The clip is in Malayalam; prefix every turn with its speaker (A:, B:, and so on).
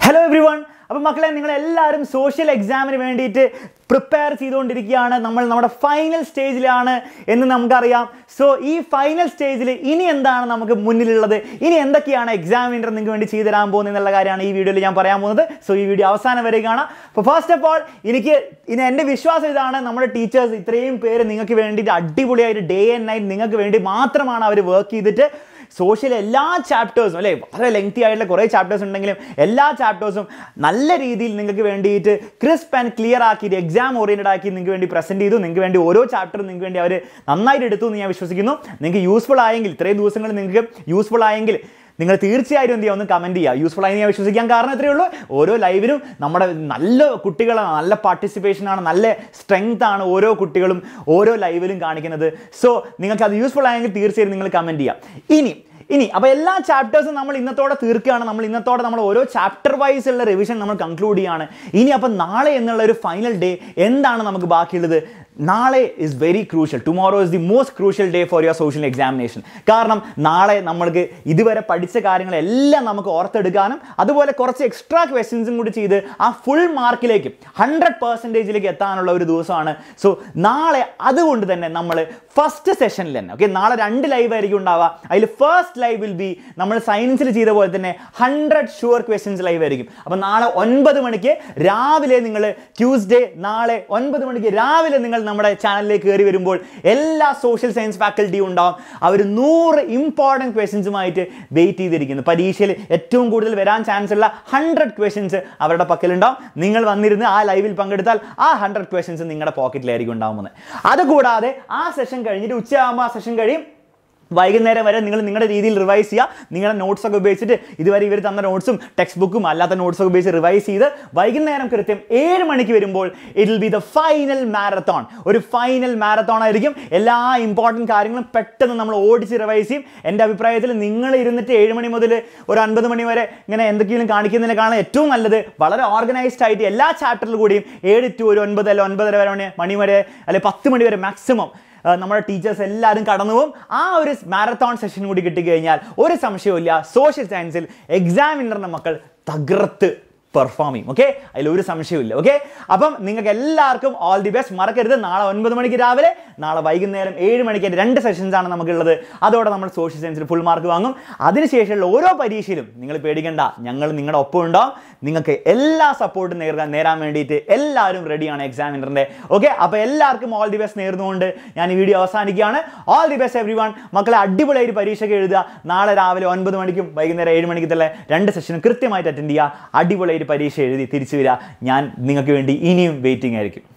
A: ഹലോ എവ്രി വൺ അപ്പം മക്കളെ നിങ്ങൾ എല്ലാവരും സോഷ്യൽ എക്സാമിന് വേണ്ടിയിട്ട് പ്രിപ്പയർ ചെയ്തുകൊണ്ടിരിക്കുകയാണ് നമ്മൾ നമ്മുടെ ഫൈനൽ സ്റ്റേജിലാണ് എന്ന് നമുക്കറിയാം സോ ഈ ഫൈനൽ സ്റ്റേജിൽ ഇനി എന്താണ് നമുക്ക് മുന്നിലുള്ളത് ഇനി എന്തൊക്കെയാണ് എക്സാമിനർ നിങ്ങൾക്ക് വേണ്ടി ചെയ്തു തരാൻ പോകുന്നത് എന്നുള്ള കാര്യമാണ് ഈ വീഡിയോയിൽ ഞാൻ പറയാൻ പോകുന്നത് സോ ഈ വീഡിയോ അവസാനം വരെ കാണാം അപ്പോൾ ഫസ്റ്റ് ഓഫ് ഓൾ എനിക്ക് ഇനി എൻ്റെ വിശ്വാസം ഇതാണ് നമ്മുടെ ടീച്ചേഴ്സ് ഇത്രയും പേര് നിങ്ങൾക്ക് വേണ്ടിയിട്ട് അടിപൊളിയായിട്ട് ഡേ ആൻഡ് നൈറ്റ് നിങ്ങൾക്ക് വേണ്ടി മാത്രമാണ് അവർ വർക്ക് ചെയ്തിട്ട് സോഷ്യൽ എല്ലാ ചാപ്റ്റേഴ്സും അല്ലേ വളരെ ലെങ്തി ആയിട്ടുള്ള കുറേ ചാപ്റ്റേഴ്സ് ഉണ്ടെങ്കിലും എല്ലാ ചാപ്റ്റേഴ്സും നല്ല രീതിയിൽ നിങ്ങൾക്ക് വേണ്ടിയിട്ട് ക്രിസ്പ് ആൻഡ് ക്ലിയർ ആക്കിയിട്ട് എക്സാം ഓറിയൻറ്റഡ് ആക്കി നിങ്ങൾക്ക് വേണ്ടി പ്രസൻറ്റ് ചെയ്തു നിങ്ങൾക്ക് വേണ്ടി ഓരോ ചാപ്റ്ററും നിങ്ങൾക്ക് വേണ്ടി അവർ നന്നായിട്ട് എടുത്തു എന്ന് ഞാൻ വിശ്വസിക്കുന്നു നിങ്ങൾക്ക് യൂസ്ഫുൾ ആയെങ്കിൽ ഇത്രയും ദിവസങ്ങൾ നിങ്ങൾക്ക് യൂസ്ഫുൾ ആയെങ്കിൽ നിങ്ങൾ തീർച്ചയായും എന്ത് ചെയ്യുക ഒന്ന് കമൻറ്റ് ചെയ്യുക യൂസ്ഫുൾ ആയി ഞാൻ വിശ്വസിക്കാൻ കാരണം ഇത്രയേ ഉള്ളൂ ഓരോ ലൈവിലും നമ്മുടെ നല്ല കുട്ടികളാണ് നല്ല പാർട്ടിസിപ്പേഷൻ ആണ് നല്ല സ്ട്രെങ്ത് ആണ് ഓരോ കുട്ടികളും ഓരോ ലൈവിലും കാണിക്കുന്നത് സോ നിങ്ങൾക്ക് അത് യൂസ്ഫുൾ ആയെങ്കിൽ തീർച്ചയായും നിങ്ങൾ കമൻറ്റ് ചെയ്യുക ഇനി ഇനി അപ്പോൾ എല്ലാ ചാപ്റ്റേഴ്സും നമ്മൾ ഇന്നത്തോടെ തീർക്കുകയാണ് നമ്മൾ ഇന്നത്തോടെ നമ്മൾ ഓരോ ചാപ്റ്റർ വൈസ് ഉള്ള റിവിഷൻ നമ്മൾ കൺക്ലൂഡ് ചെയ്യാണ് ഇനി അപ്പം നാളെ എന്നുള്ള ഒരു ഫൈനൽ ഡേ എന്താണ് നമുക്ക് ബാക്കിയുള്ളത് നാളെ is very crucial tomorrow is the most crucial day for your social examination കാരണം നാളെ നമ്മൾക്ക് ഇതുവരെ പഠിച്ച കാര്യങ്ങളെല്ലാം നമുക്ക് ഓർത്തെടുക്കാനും അതുപോലെ കുറച്ച് എക്സ്ട്രാ ക്വസ്റ്റ്യൻസും കൂടി ചെയ്ത് ആ ഫുൾ മാർക്കിലേക്ക് ഹൺഡ്രഡ് പെർസെൻറ്റേജിലേക്ക് എത്താനുള്ള ഒരു ദിവസമാണ് സോ നാളെ അതുകൊണ്ട് തന്നെ നമ്മൾ ഫസ്റ്റ് സെഷനിൽ തന്നെ ഓക്കെ നാളെ രണ്ട് ലൈവ് ആയിരിക്കും ഉണ്ടാവുക അതിൽ ഫസ്റ്റ് ലൈവ് വിൽ ബി നമ്മൾ സയൻസിൽ ചെയ്ത പോലെ തന്നെ ഹൺഡ്രഡ് ഷുവർ ക്വസ്റ്റ്യൻസ് ലൈവ് ആയിരിക്കും അപ്പോൾ നാളെ ഒൻപത് മണിക്ക് രാവിലെ നിങ്ങൾ ട്യൂസ്ഡേ നാളെ ഒൻപത് മണിക്ക് രാവിലെ നിങ്ങൾ നമ്മുടെ ചാനലിലേക്ക് കയറി വരുമ്പോൾ എല്ലാ സോഷ്യൽ സയൻസ് ഫാക്കൽറ്റിയും ഉണ്ടാവും അവർ നൂറ് ഇമ്പോർട്ടൻറ്റ് ക്വസ്റ്റ്യൻസുമായിട്ട് വെയിറ്റ് ചെയ്തിരിക്കുന്നു പരീക്ഷയിൽ ഏറ്റവും കൂടുതൽ വരാൻ ചാൻസ് ഉള്ള ഹൺഡ്രഡ് ക്വസ്റ്റ്യൻസ് അവരുടെ പക്കലുണ്ടാവും നിങ്ങൾ വന്നിരുന്ന് ആ ലൈവിൽ പങ്കെടുത്താൽ ആ ഹൺഡ്രഡ് ക്വസ്റ്റ്യൻസ് നിങ്ങളുടെ പോക്കറ്റിലായിരിക്കും ഉണ്ടാവുന്നത് അതുകൂടാതെ ആ സെഷൻ കഴിഞ്ഞിട്ട് ഉച്ചയാകുമ്പോൾ ആ സെഷൻ കഴിയും വൈകുന്നേരം വരെ നിങ്ങൾ നിങ്ങളുടെ രീതിയിൽ റിവൈസ് ചെയ്യുക നിങ്ങളുടെ നോട്ട്സ് ഒക്കെ ഉപയോഗിച്ചിട്ട് ഇതുവരെ ഇവർ തന്ന നോട്ട്സും ടെക്സ്റ്റ് ബുക്കും അല്ലാത്ത നോട്ട്സ് ഒക്കെ ഉപയോഗിച്ച് റിവൈസ് ചെയ്ത് വൈകുന്നേരം കൃത്യം ഏഴ് മണിക്ക് വരുമ്പോൾ it will be the final marathon ഒരു ഫൈനൽ മാരത്തോൺ ആയിരിക്കും എല്ലാ ഇമ്പോർട്ടൻറ്റ് കാര്യങ്ങളും പെട്ടെന്ന് നമ്മൾ ഓടിച്ച് റിവൈസ് ചെയ്യും എൻ്റെ അഭിപ്രായത്തിൽ നിങ്ങൾ ഇരുന്നിട്ട് ഏഴ് മണി മുതൽ ഒരു അൻപത് മണി വരെ ഇങ്ങനെ എന്തെങ്കിലും കാണിക്കുന്നതിനേക്കാളും ഏറ്റവും നല്ലത് വളരെ ഓർഗനൈസ്ഡ് ആയിട്ട് എല്ലാ ചാപ്റ്ററിൽ കൂടിയും ഏഴ് ടു ഒരു ഒൻപത് അല്ല ഒൻപതര വരെ മണി മണി വരെ അല്ലെ പത്ത് മണി വരെ മാക്സിമം നമ്മുടെ ടീച്ചേഴ്സ് എല്ലാവരും കടന്നു പോകും ആ ഒരു മാരത്തോൺ സെഷൻ കൂടി കിട്ടിക്കഴിഞ്ഞാൽ ഒരു സംശയവുമില്ല സോഷ്യൽ സയൻസിൽ എക്സാമിനറിൻ്റെ മക്കൾ തകർത്ത് പെർഫോം ചെയ്യും ഓക്കെ അതിൽ ഒരു സംശയമില്ല ഓക്കെ അപ്പം നിങ്ങൾക്ക് എല്ലാവർക്കും ഓൾ ദി ബെസ്റ്റ് മറക്കരുത് നാളെ ഒൻപത് മണിക്ക് രാവിലെ നാളെ വൈകുന്നേരം ഏഴ് മണിക്ക് രണ്ട് സെഷൻസ് ആണ് നമുക്കുള്ളത് അതോടെ നമ്മൾ സോഷ്യൽ സയൻസിൽ ഫുൾ മാർക്ക് വാങ്ങും അതിനുശേഷമുള്ള ഓരോ പരീക്ഷയിലും നിങ്ങൾ പേടിക്കേണ്ട ഞങ്ങൾ നിങ്ങളുടെ ഒപ്പം ഉണ്ടാവും നിങ്ങൾക്ക് എല്ലാ സപ്പോർട്ടും നേർക്കാൻ നേരാൻ വേണ്ടിയിട്ട് എല്ലാവരും റെഡിയാണ് എക്സാമിനറിൻ്റെ ഓക്കെ അപ്പോൾ എല്ലാവർക്കും ഓൾ ദി ബെസ്റ്റ് നേർന്നുകൊണ്ട് ഞാൻ ഈ വീഡിയോ അവസാനിക്കുകയാണ് all the best everyone മക്കളെ അടിപൊളിയായിട്ട് പരീക്ഷയ്ക്ക് എഴുതുക നാളെ രാവിലെ ഒൻപത് മണിക്കും വൈകുന്നേരം ഏഴ് മണിക്ക് തന്നെ രണ്ട് സെഷനും കൃത്യമായിട്ട് അറ്റൻഡ് ചെയ്യുക അടിപൊളിയായിട്ട് പരീക്ഷ എഴുതി തിരിച്ചു വരിക ഞാൻ നിങ്ങൾക്ക് വേണ്ടി ഇനിയും വെയിറ്റിംഗ് ആയിരിക്കും